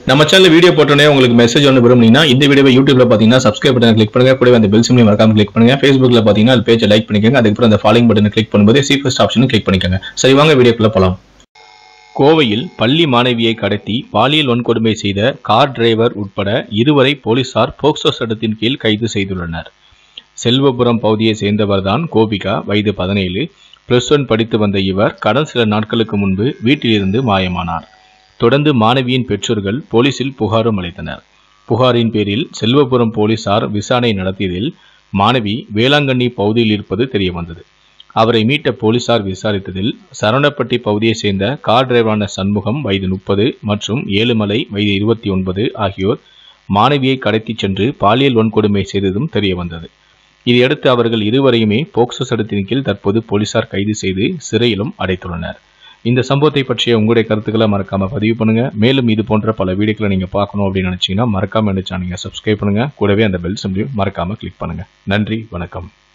நம்ம channel video போட்டோன்னே உங்களுக்கு மெசேஜ் ஒன்று விரும்புனீங்கன்னா இந்த வீடியோவை யூடியூப்ல பார்த்தீங்கன்னா சப்ஸ்கிரைப் பட்டன் கிளிக் பண்ணுங்க கூடவே அந்த பெல் சிம்லையும் மறக்காம கிளிக் பண்ணுங்க ஃபேஸ்புக்ல பார்த்தீங்கன்னா அது பேஜை லைக் பண்ணிக்கோங்க அதுக்கப்புறம் அந்த ஃபாலோயிங் பட்டனை கிளிக் பண்ணும்போது சி ஃபர்ஸ்ட் ஆப்ஷனும் கிளிக் பண்ணிக்கோங்க சரி வாங்க வீடியோக்குள்ள போலாம் கோவையில் பள்ளி மாணவியை கடத்தி பாலியல் வன்கொடுமை செய்த கார் டிரைவர் உட்பட இருவரை போலீசார் போக்சோ சட்டத்தின் கீழ் கைது செய்துள்ளனர் செல்வபுரம் பகுதியை சேர்ந்தவர்தான் கோபிகா வயது பதினேழு பிளஸ் ஒன் படித்து வந்த இவர் கடந்த சில நாட்களுக்கு முன்பு வீட்டிலிருந்து மாயமானார் தொடர்ந்து மாணவியின் பெற்றோர்கள் போலீசில் புகாரும் அளித்தனர் புகாரின் பேரில் செல்வபுரம் போலீசார் விசாரணை நடத்தியதில் மாணவி வேளாங்கண்ணி பகுதியில் இருப்பது தெரியவந்தது அவரை மீட்ட போலீசார் விசாரித்ததில் சரவணப்பட்டி பகுதியைச் சேர்ந்த கார் டிரைவரான சண்முகம் வயது முப்பது மற்றும் ஏழுமலை வயது இருபத்தி ஒன்பது ஆகியோர் மாணவியை கடத்திச் சென்று பாலியல் வன்கொடுமை செய்ததும் தெரியவந்தது இதையடுத்து அவர்கள் இருவரையுமே போக்சோ சட்டத்தின் கீழ் தற்போது போலீசார் கைது செய்து சிறையிலும் அடைத்துள்ளனர் இந்த சம்பவத்தை பற்றிய உங்களுடைய கருத்துக்களை மறக்காம பதிவு பண்ணுங்க மேலும் இது போன்ற பல வீடியோக்களை நீங்க பார்க்கணும் அப்படின்னு நினைச்சீங்கன்னா மறக்காம இந்த சேனலை சப்ஸ்கிரைப் பண்ணுங்க கூடவே அந்த பெல் சிம்லையும் மறக்காம கிளிக் பண்ணுங்க நன்றி வணக்கம்